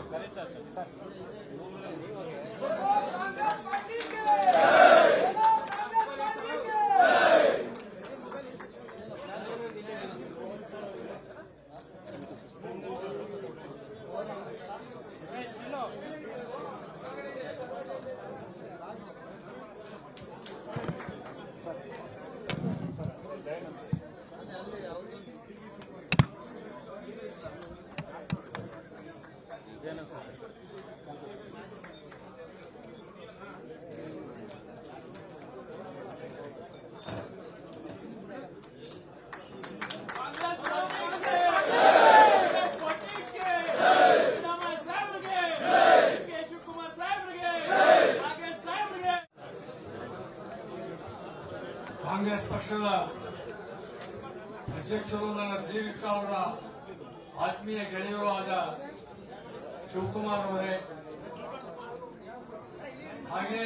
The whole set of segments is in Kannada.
ಕಾಂಗ್ರೆಸ್ ಪಕ್ಷದ ಅಧ್ಯಕ್ಷರು ನನ್ನ ದೀರ್ಘಕಾಲದ ಆತ್ಮೀಯ ಗೆಳೆಯರೂ ಆದ ಶಿವಕುಮಾರ್ ಅವರೇ ಹಾಗೆ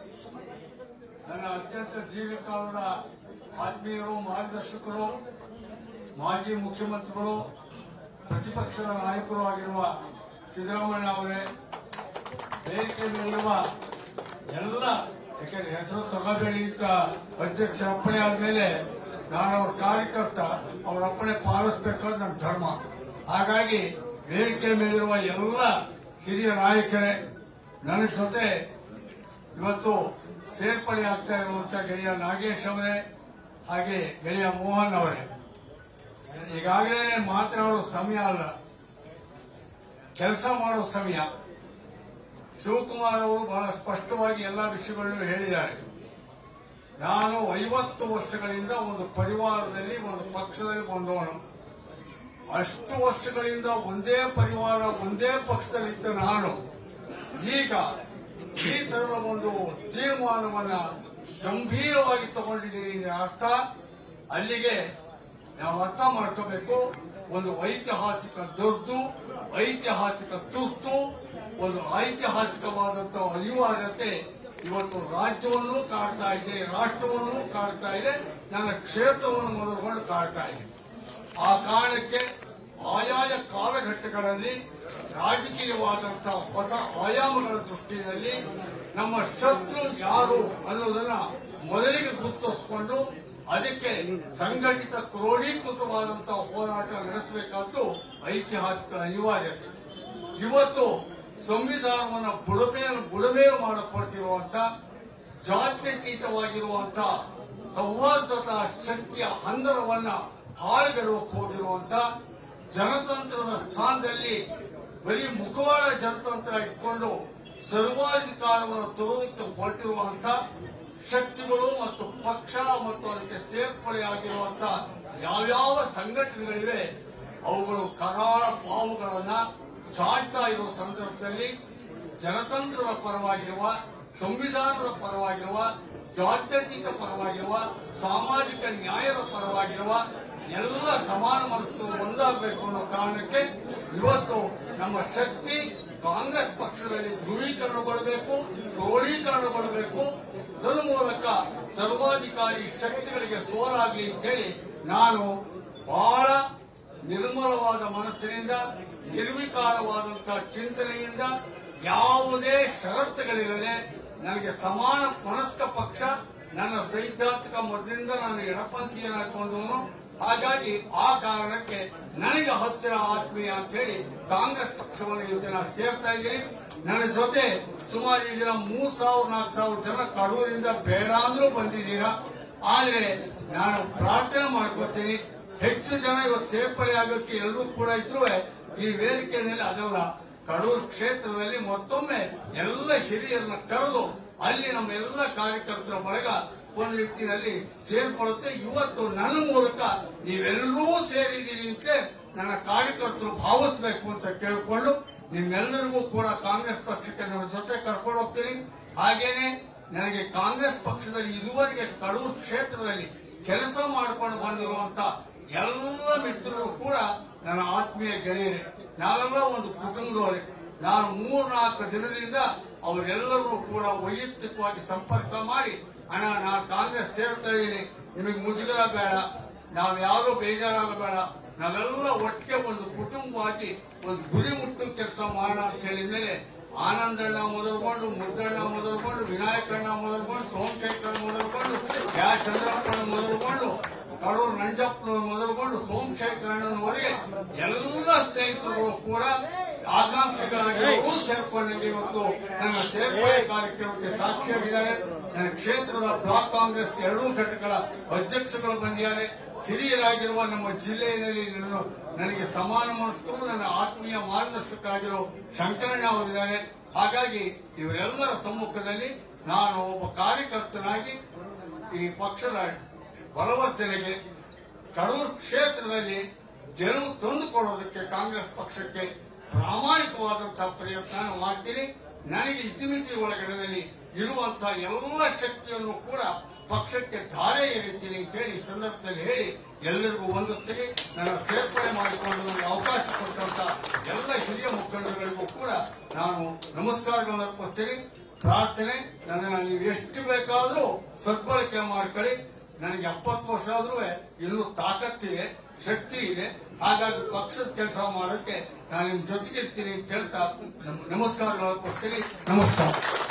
ನನ್ನ ಅತ್ಯಂತ ದೀರ್ಘಕಾಲದ ಆತ್ಮೀಯರು ಮಾರ್ಗದರ್ಶಕರು ಮಾಜಿ ಮುಖ್ಯಮಂತ್ರಿಗಳು ಪ್ರತಿಪಕ್ಷದ ನಾಯಕರು ಆಗಿರುವ ಸಿದ್ದರಾಮಯ್ಯ ಅವರೇ ವೇದಿಕೆ ಮೇಲಿರುವ ಎಲ್ಲ ಯಾಕಂದ್ರೆ ಹೆಸರು ತಗೋಬೇಡಿ ಅಂತ ಅಧ್ಯಕ್ಷ ಅಪ್ಪಣೆ ಆದ್ಮೇಲೆ ನಾನು ಅವ್ರ ಕಾರ್ಯಕರ್ತ ಅವ್ರ ಅಪ್ಪಣೆ ಪಾಲಿಸ್ಬೇಕಾದ ನನ್ನ ಧರ್ಮ ಹಾಗಾಗಿ ವೇದಿಕೆ ಮೇಲಿರುವ ಎಲ್ಲ ಹಿರಿಯ ನಾಯಕರೇ ನನ್ನ ಜೊತೆ ಇವತ್ತು ಸೇರ್ಪಡೆ ಆಗ್ತಾ ಇರುವಂತ ಗೆಳೆಯ ನಾಗೇಶ್ ಅವರೇ ಹಾಗೆ ಗೆಳೆಯ ಮೋಹನ್ ಅವರೇ ಈಗಾಗಲೇ ಮಾತನಾಡೋ ಸಮಯ ಅಲ್ಲ ಕೆಲಸ ಮಾಡೋ ಸಮಯ ಶಿವಕುಮಾರ್ ಅವರು ಬಹಳ ಸ್ಪಷ್ಟವಾಗಿ ಎಲ್ಲ ವಿಷಯಗಳನ್ನು ಹೇಳಿದ್ದಾರೆ ನಾನು ಐವತ್ತು ವರ್ಷಗಳಿಂದ ಒಂದು ಪರಿವಾರದಲ್ಲಿ ಒಂದು ಪಕ್ಷದಲ್ಲಿ ಬಂದವನು ಅಷ್ಟು ವರ್ಷಗಳಿಂದ ಒಂದೇ ಪರಿವಾರ ಒಂದೇ ಪಕ್ಷದಲ್ಲಿದ್ದ ನಾನು ಈಗ ಈ ತರದ ಒಂದು ತೀರ್ಮಾನವನ್ನ ಗಂಭೀರವಾಗಿ ತಗೊಂಡಿದ್ದೀನಿ ಇದರ ಅರ್ಥ ಅಲ್ಲಿಗೆ ನಾವು ಅರ್ಥ ಮಾಡ್ಕೋಬೇಕು ಒಂದು ಐತಿಹಾಸಿಕ ದುರ್ದು ಐತಿಹಾಸಿಕ ತುರ್ತು ಒಂದು ಐತಿಹಾಸಿಕವಾದಂತಹ ಅನಿವಾರ್ಯತೆ ಇವತ್ತು ರಾಜ್ಯವನ್ನು ಕಾಡ್ತಾ ಇದೆ ರಾಷ್ಟ್ರವನ್ನು ಕಾಡ್ತಾ ಇದೆ ನನ್ನ ಕ್ಷೇತ್ರವನ್ನು ಮೊದಲುಕೊಂಡು ಕಾಡ್ತಾ ಇದೆ ಆ ಕಾರಣಕ್ಕೆ ಆಯಾಯ ಕಾಲಘಟ್ಟಗಳಲ್ಲಿ ರಾಜಕೀಯವಾದಂತಹ ಹೊಸ ಆಯಾಮಗಳ ದೃಷ್ಟಿಯಲ್ಲಿ ನಮ್ಮ ಶತ್ರು ಯಾರು ಅನ್ನೋದನ್ನ ಮೊದಲಿಗೆ ಗುರುತಿಸಿಕೊಂಡು ಅದಕ್ಕೆ ಸಂಘಟಿತ ಕ್ರೋಢೀಕೃತವಾದಂತಹ ಹೋರಾಟ ನಡೆಸಬೇಕಾದ್ದು ಐತಿಹಾಸಿಕ ಅನಿವಾರ್ಯತೆ ಇವತ್ತು ಸಂವಿಧಾನವನ್ನು ಬುಡಮೇಲು ಬುಡಮೇಲು ಮಾಡಿಕೊಟ್ಟಿರುವಂತ ಜಾತ್ಯತೀತವಾಗಿರುವಂತ ಸೌಹಾರ್ದತಾ ಶಕ್ತಿಯ ಹಂದರವನ್ನ ಹಾಳುಗೆಡುವಕ್ಕೆ ಹೋಗಿರುವಂತ ಜನತಂತ್ರದ ಸ್ಥಾನದಲ್ಲಿ ಬರೀ ಮುಖವಾಡ ಜನತಂತ್ರ ಇಟ್ಕೊಂಡು ಸರ್ವಾಧಿಕಾರವನ್ನು ತರುವುದಕ್ಕೆ ಹೊರಟಿರುವಂತ ಶಕ್ತಿಗಳು ಮತ್ತು ಪಕ್ಷ ಮತ್ತು ಅದಕ್ಕೆ ಸೇರ್ಪಡೆಯಾಗಿರುವಂತ ಯಾವ್ಯಾವ ಸಂಘಟನೆಗಳಿವೆ ಅವುಗಳು ಕರಾಳ ಪಾವುಗಳನ್ನ ಚಾಡ್ತಾ ಇರುವ ಸಂದರ್ಭದಲ್ಲಿ ಜನತಂತ್ರದ ಪರವಾಗಿರುವ ಸಂವಿಧಾನದ ಪರವಾಗಿರುವ ಜಾತ್ಯತೀತ ಪರವಾಗಿರುವ ಸಾಮಾಜಿಕ ನ್ಯಾಯದ ಪರವಾಗಿರುವ ಎಲ್ಲ ಸಮಾನ ಮನಸ್ಸು ಒಂದಾಗಬೇಕು ಅನ್ನೋ ಕಾರಣಕ್ಕೆ ಇವತ್ತು ನಮ್ಮ ಶಕ್ತಿ ಕಾಂಗ್ರೆಸ್ ಪಕ್ಷದಲ್ಲಿ ಧ್ರುವೀಕರಣಗೊಳ್ಳಬೇಕು ಕ್ರೋಢೀಕರಣಗೊಳ್ಳಬೇಕು ಅದರ ಮೂಲಕ ಸರ್ವಾಧಿಕಾರಿ ಶಕ್ತಿಗಳಿಗೆ ಸೋಲಾಗಲಿ ಅಂತೇಳಿ ನಾನು ಬಹಳ ನಿರ್ಮಲವಾದ ಮನಸ್ಸಿನಿಂದ ನಿರ್ವಿಕಾರವಾದಂತಹ ಚಿಂತನೆಯಿಂದ ಯಾವುದೇ ಷರತ್ತುಗಳಿಲ್ಲದೆ ನನಗೆ ಸಮಾನ ಮನಸ್ಕ ಪಕ್ಷ ನನ್ನ ಸೈದ್ಧಾಂತಿಕ ಮೊದಲಿಂದ ನಾನು ಎಡಪಂಥೀಯನಾಕೊಂಡವನು ಹಾಗಾಗಿ ಆ ಕಾರಣಕ್ಕೆ ನನಗೆ ಹತ್ತಿರ ಆತ್ಮೀಯ ಅಂತ ಹೇಳಿ ಕಾಂಗ್ರೆಸ್ ಪಕ್ಷವನ್ನು ಇವತ್ತು ನಾನು ಸೇರ್ತಾ ಇದ್ದೀನಿ ನನ್ನ ಜೊತೆ ಸುಮಾರು ಈ ದಿನ ಮೂರ್ ಸಾವಿರ ನಾಲ್ಕು ಸಾವಿರ ಜನ ಕಡೂರಿಂದ ಬೇಡ ಅಂದ್ರೂ ಬಂದಿದ್ದೀರಾ ಆದ್ರೆ ನಾನು ಪ್ರಾರ್ಥನೆ ಮಾಡ್ಕೊತೀನಿ ಹೆಚ್ಚು ಜನ ಇವತ್ತು ಸೇರ್ಪಡೆ ಆಗೋಕ್ಕೆ ಎಲ್ಲರೂ ಕೂಡ ಇದ್ರು ಈ ವೇದಿಕೆಯಲ್ಲಿ ಅದಲ್ಲ ಕಡೂರು ಕ್ಷೇತ್ರದಲ್ಲಿ ಮತ್ತೊಮ್ಮೆ ಎಲ್ಲ ಹಿರಿಯರನ್ನ ಕರೆದು ಅಲ್ಲಿ ನಮ್ಮ ಎಲ್ಲ ಕಾರ್ಯಕರ್ತರ ಬಳಗ ಒಂದು ರೀತಿಯಲ್ಲಿ ಸೇರ್ಕೊಳ್ಳುತ್ತೆ ಇವತ್ತು ನನ್ನ ಮೂಲಕ ನೀವೆಲ್ಲರೂ ಸೇರಿದ್ದೀರಿ ಅಂತ ನನ್ನ ಕಾರ್ಯಕರ್ತರು ಭಾವಿಸ್ಬೇಕು ಅಂತ ಕೇಳಿಕೊಂಡು ನಿಮ್ಮೆಲ್ಲರಿಗೂ ಕೂಡ ಕಾಂಗ್ರೆಸ್ ಪಕ್ಷಕ್ಕೆ ನನ್ನ ಜೊತೆ ಕರ್ಕೊಂಡು ಹೋಗ್ತೀನಿ ಹಾಗೇನೆ ನನಗೆ ಕಾಂಗ್ರೆಸ್ ಪಕ್ಷದಲ್ಲಿ ಇದುವರೆಗೆ ಕಡೂರು ಕ್ಷೇತ್ರದಲ್ಲಿ ಕೆಲಸ ಮಾಡಿಕೊಂಡು ಬಂದಿರುವಂತ ಎಲ್ಲ ಮಿತ್ರರು ಕೂಡ ನನ್ನ ಆತ್ಮೀಯ ಗೆಳೆಯರೇ ನಾವೆಲ್ಲ ಒಂದು ಕುಟುಂಬದವರೇ ನಾನು ಮೂರ್ನಾಲ್ಕು ದಿನದಿಂದ ಅವರೆಲ್ಲರೂ ಕೂಡ ವೈಯಕ್ತಿಕವಾಗಿ ಸಂಪರ್ಕ ಮಾಡಿ ಅಣ್ಣ ನಾನು ಕಾಂಗ್ರೆಸ್ ಸೇರ್ತಾ ಇದ್ದೀನಿ ನಿಮಗೆ ಮುಜುಗರ ಬೇಡ ನಾವ್ಯಾರು ಬೇಜಾರಾಗಬೇಡ ನಾವೆಲ್ಲ ಒಟ್ಟಿಗೆ ಒಂದು ಕುಟುಂಬವಾಗಿ ಒಂದು ಗುರಿ ಮುಟ್ಟು ಕೆಲಸ ಮಾಡೋಣ ಅಂತ ಹೇಳಿದ ಮೇಲೆ ಆನಂದಣ್ಣ ಮೊದಲ್ಕೊಂಡು ಮುದ್ದಣ್ಣ ಮೊದಲ್ಕೊಂಡು ವಿನಾಯಕಣ್ಣ ಮೊದಲ್ಕೊಂಡು ಸೋಮಶೇಖರ್ ಮೊದಲ್ಕೊಂಡು ಯಾ ಚಂದ್ರಪ್ಪಣ್ಣ ಮೊದಲ್ಕೊಂಡು ಕಡೂರು ನಂಜಪ್ಪನವ್ರು ಮೊದಲ್ಕೊಂಡು ಸೋಮಶೇಖರಣ್ಣನವರೆಗೆ ಎಲ್ಲ ಸ್ನೇಹಿತರು ಕೂಡ ಆಕಾಂಕ್ಷಿಗಳಾಗಿರೋರು ಸೇರ್ಕೊಂಡಿದ್ದು ಇವತ್ತು ನನ್ನ ಸೇರ್ಪಡೆ ಕಾರ್ಯಕ್ರಮಕ್ಕೆ ಸಾಕ್ಷಿಯಾಗಿದ್ದಾರೆ ನನ್ನ ಕ್ಷೇತ್ರದ ಬ್ಲಾಕ್ ಕಾಂಗ್ರೆಸ್ ಎರಡೂ ಘಟಕಗಳ ಅಧ್ಯಕ್ಷಗಳು ಬಂದಿದ್ದಾರೆ ಹಿರಿಯರಾಗಿರುವ ನಮ್ಮ ಜಿಲ್ಲೆಯಲ್ಲಿ ನನ್ನ- ನನಗೆ ಸಮಾನ ಮನಸ್ಕರು ನನ್ನ ಆತ್ಮೀಯ ಮಾರ್ಗದರ್ಶಕರಾಗಿರೋ ಶಂಕರಣ್ಣ ಅವರಿದ್ದಾರೆ ಹಾಗಾಗಿ ಇವರೆಲ್ಲರ ಸಮ್ಮುಖದಲ್ಲಿ ನಾನು ಒಬ್ಬ ಕಾರ್ಯಕರ್ತನಾಗಿ ಈ ಪಕ್ಷದ ಬಲವರ್ಧನೆಗೆ ಕಡೂರು ಕ್ಷೇತ್ರದಲ್ಲಿ ಗೆಲುವು ತಂದುಕೊಡೋದಕ್ಕೆ ಕಾಂಗ್ರೆಸ್ ಪಕ್ಷಕ್ಕೆ ಪ್ರಾಮಾಣಿಕವಾದಂತಹ ಪ್ರಯತ್ನ ನಾನು ಮಾಡ್ತೀನಿ ನನಗೆ ಇತಿಮಿತಿ ಒಳಗಡೆಯಲ್ಲಿ ಇರುವಂತಹ ಎಲ್ಲ ಶಕ್ತಿಯನ್ನು ಕೂಡ ಪಕ್ಷಕ್ಕೆ ಧಾರೆ ಎರಿತೀನಿ ಅಂತ ಹೇಳಿ ಈ ಸಂದರ್ಭದಲ್ಲಿ ಹೇಳಿ ಎಲ್ಲರಿಗೂ ವಂದಿಸ್ತೀನಿ ನನ್ನ ಸೇರ್ಪಡೆ ಮಾಡಿಕೊಂಡು ನನಗೆ ಅವಕಾಶ ಕೊಟ್ಟಂತ ಎಲ್ಲ ಹಿರಿಯ ಮುಖಂಡರುಗಳಿಗೂ ಕೂಡ ನಾನು ನಮಸ್ಕಾರಗಳನ್ನು ಅರ್ಪಿಸ್ತೀನಿ ಪ್ರಾರ್ಥನೆ ನನ್ನನ್ನು ನೀವು ಎಷ್ಟು ಬೇಕಾದರೂ ಸದ್ಬಳಕೆ ಮಾಡ್ಕೊಳ್ಳಿ ನನಗೆ ಎಪ್ಪತ್ತು ವರ್ಷ ಆದ್ರೂ ಇನ್ನೂ ತಾಕತ್ತಿದೆ ಶಕ್ತಿ ಇದೆ ಹಾಗಾಗಿ ಪಕ್ಷದ ಕೆಲಸ ಮಾಡೋಕ್ಕೆ ನಾನು ನಿಮ್ ಜೊತೆಗಿರ್ತೀನಿ ಅಂತ ಹೇಳ್ತಾ ನಮ್- ನಮಸ್ಕಾರಗಳು ಅರ್ಪಿಸ್ತೀನಿ ನಮಸ್ಕಾರ